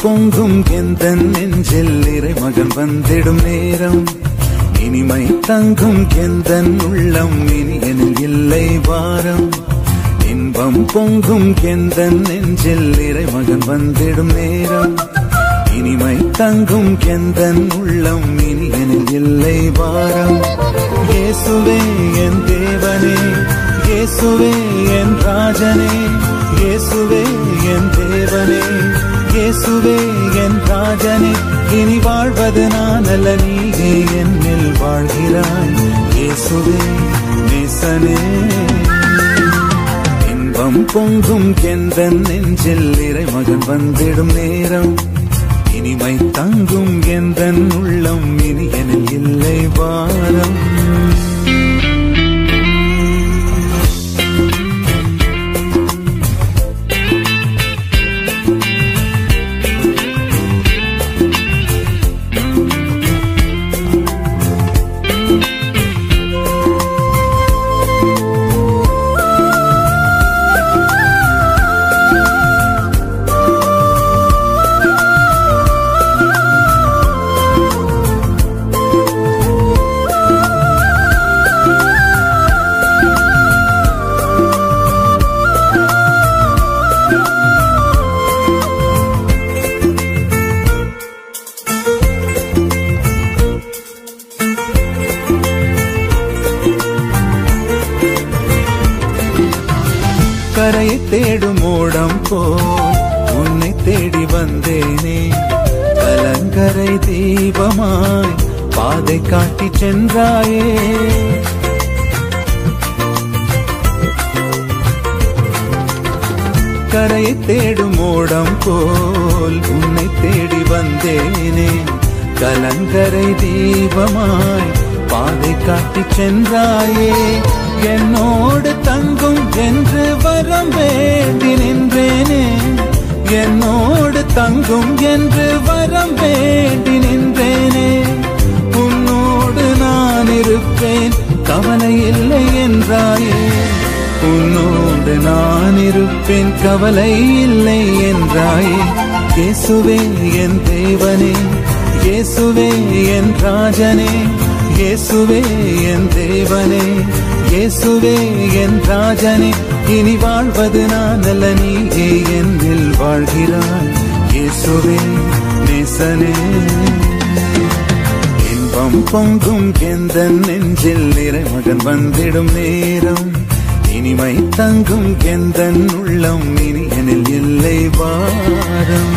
பொங்கும் எந்த நெஞ்சில் இறைமகன் வந்திடும் நேரம் இனிமை தங்கும் எந்த உள்ளம் இனி எனில் இல்லை வாரம் இன்பம் பொங்கும் எந்த நெஞ்சில் இறைமகன் வந்திடும் நேரம் இனிமை தங்கும் எந்த உள்ளம் இனி எனில் இல்லை வாரம் இயேசுவே என் தேவனே இயேசுவே என் ராஜனே இயேசுவே என் தேவனே இயேசுவே என் ராஜனே இனி வாழ்வது நான் அல்ல நீயே என்னில் வாழ்கிறாய் இயேசுவே நேசனே இன்பம் பொங்கும் எந்த நெஞ்சில் இறைமகன் வந்திடும் நேரம் இனிமை தங்கும் எந்த உள்ளம் இனி எனில் இல்லை வாரம் கரையை தேடும் ஓடம் போல் உன்னை தேடி வந்தேனே கலங்கரை தீபமாய் பாதை காட்டி சென்றாயே கரையை தேடும் ஓடம் போல் உன்னை தேடி வந்தேனே கலங்கரை தீபமாய் பாதை காட்டி சென்றாயே என்னோடு தங்கும் என்று வரம் வேண்டி நின்றேனே என்னோடு தங்கும் என்று வரம் வேண்டி நின்றேனே உன்னோடு நான் இருப்பேன் கவலை இல்லை என்றாயே உன்னோடு நான் இருப்பேன் கவலை இல்லை என்றாயே இயேசுவே என் தேவனே இயேசுவே என் ராஜனே இயேசுவே என் தேவனே இயேசுவே என் ராஜனே இனி வாழ்வது நான் அல்ல நீயே என்னில் வாழ்கிறாய் இயேசுவே நேசனே இன்பம் பொங்கும் எந்த நெஞ்சில் இறைமகன் வந்திடும் நேரம் இனிமை தங்கும் எந்த உள்ளம் இனி எனில் இல்லை வாரம்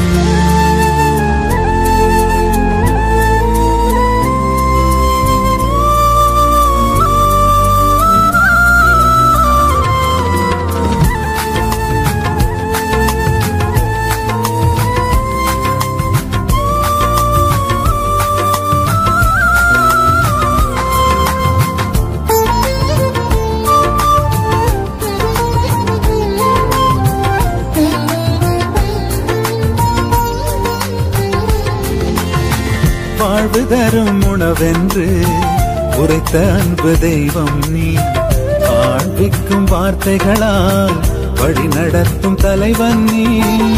வாழ்வு தரும் உணவென்று உரைத்த அன்பு தெய்வம் நீ வாழ்விக்கும் வார்த்தைகளால் வழி நடத்தும் தலைவன் நீ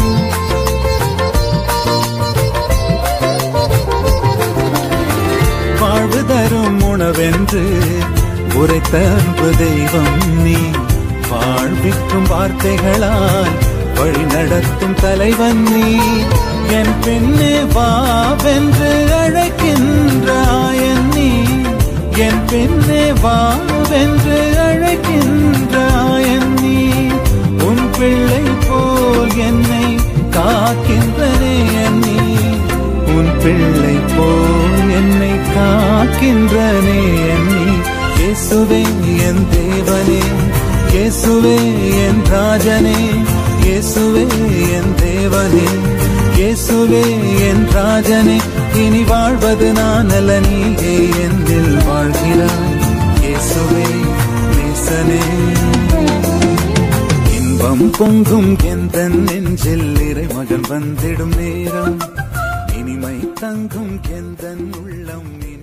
வாழ்வு தரும் உணவென்று உரைத்த அன்பு தெய்வம் நீ வாழ்விக்கும் வார்த்தைகளால் வழி நடத்தும் தலைவன் நீ என் பெண்ணே வாவென்று அழைக்கின்றாயன் நீ என் பெண்ணே வாவென்று அழைக்கின்றாயன் நீ உன் பிள்ளை போல் என்னை காக்கின்றனே நீ உன் பிள்ளை போல் என்னை காக்கின்றனே நீ இயேசுவே என் தேவனே இயேசுவே என் ராஜனே இயேசுவே என் தேவனே இயேசுவே என் ராஜனே இனி வாழ்வது நான் அல்ல நீயே என்னில் வாழ்கிறாய் இயேசுவே நேசனே இன்பம் பொங்கும் எந்த நெஞ்சில் இறைமகன் வந்திடும் நேரம் இனிமை தங்கும் எந்த உள்ளம்